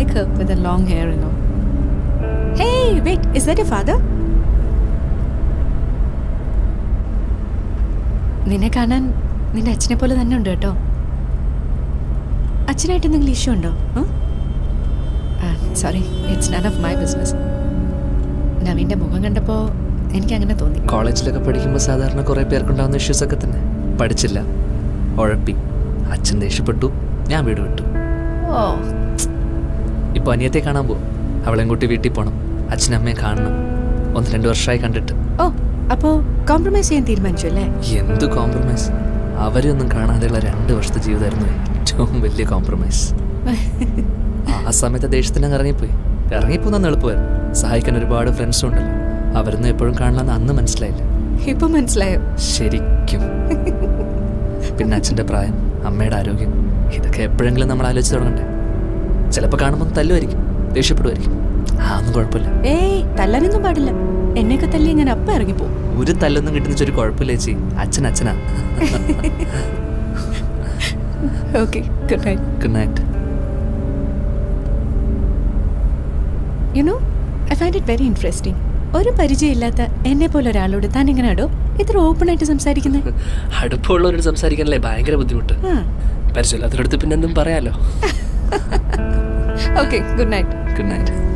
like her with the long hair and all. Hey, wait, is that your father? നിന്നെ കാണാൻ നിന്റെ അച്ഛനെ പോലെ തന്നെ ഉണ്ട് കേട്ടോ അച്ഛനായിട്ട് എന്തെങ്കിലും ഇഷ്യൂ ഉണ്ടോ sorry it's none of my business നവീൻ്റെ മുഖം കണ്ടപ്പോൾ എനിക്ക് അങ്ങനെ തോന്നി കോളേജിലൊക്കെ പഠിക്കുമ്പോൾ സാധാരണ കുറേ പേർക്കുണ്ടാകുന്ന ഇഷ്യൂസ് ഒക്കെ തന്നെ പഠിച്ചില്ല ഉഴപ്പി അച്ഛൻ ദേഷ്യപ്പെട്ടു ഞാൻ വീട് വിട്ടു ഓ ഇപ്പോൾ അനിയത്തെ കാണാൻ പോകും അവളെയും കൂട്ടി വീട്ടിൽ പോകണം അച്ഛനും അമ്മയെ കാണണം ഒന്ന് രണ്ട് വർഷമായി കണ്ടിട്ട് ഓ അപ്പോൾ കോംപ്രമൈസ് ചെയ്യാൻ തീരുമാനിച്ചു അല്ലേ എന്ത് കോംപ്രമൈസ് അവരെയൊന്നും കാണാതെയുള്ള രണ്ട് വർഷത്തെ ജീവിതമായിരുന്നു ഏറ്റവും വലിയ കോംപ്രമൈസ് ആ സമയത്ത് ദേഷ്യത്തിനങ്ങ് ഇറങ്ങിപ്പോയി ഇറങ്ങിപ്പോന്നു എളുപ്പമായിരുന്നു സഹായിക്കാൻ ഒരുപാട് ഫ്രണ്ട്സും ഉണ്ടല്ലോ അവരൊന്നും എപ്പോഴും കാണണമെന്ന് അന്ന് മനസ്സിലായില്ല ഇപ്പൊ മനസ്സിലായോ ശരിക്കും പിന്നെ അച്ഛൻ്റെ പ്രായം അമ്മയുടെ ആരോഗ്യം ഇതൊക്കെ എപ്പോഴെങ്കിലും നമ്മൾ ആലോചിച്ച് തുടങ്ങണ്ടേ ചിലപ്പോൾ കാണുമ്പോൾ തല്ലുമായിരിക്കും ദേഷ്യപ്പെടുമായിരിക്കും ആ ഒന്നും കുഴപ്പമില്ല ഏയ് തല്ലാനൊന്നും പാടില്ല എന്നെയൊക്കെ തല്ലി ഞാൻ അപ്പം ഇറങ്ങിപ്പോ ഒരു തല്ലൊന്നും കിട്ടുന്ന ഒരു കുഴപ്പമില്ല ചേച്ചി അച്ഛൻ അച്ഛനാ okay good night good night you know I find it very interesting ഒരു പരിചയമില്ലാത്ത എന്നെ പോലെ ഒരാളോട് താൻ എങ്ങനെ ആടോ ഇത്ര ഓപ്പൺ ആയിട്ട് സംസാരിക്കുന്നത് അടുപ്പമുള്ളവരോട് സംസാരിക്കാനല്ലേ ഭയങ്കര ബുദ്ധിമുട്ട് പരിചയമില്ലാത്തവരടുത്ത് പിന്നെ എന്തും പറയാലോ okay good night good night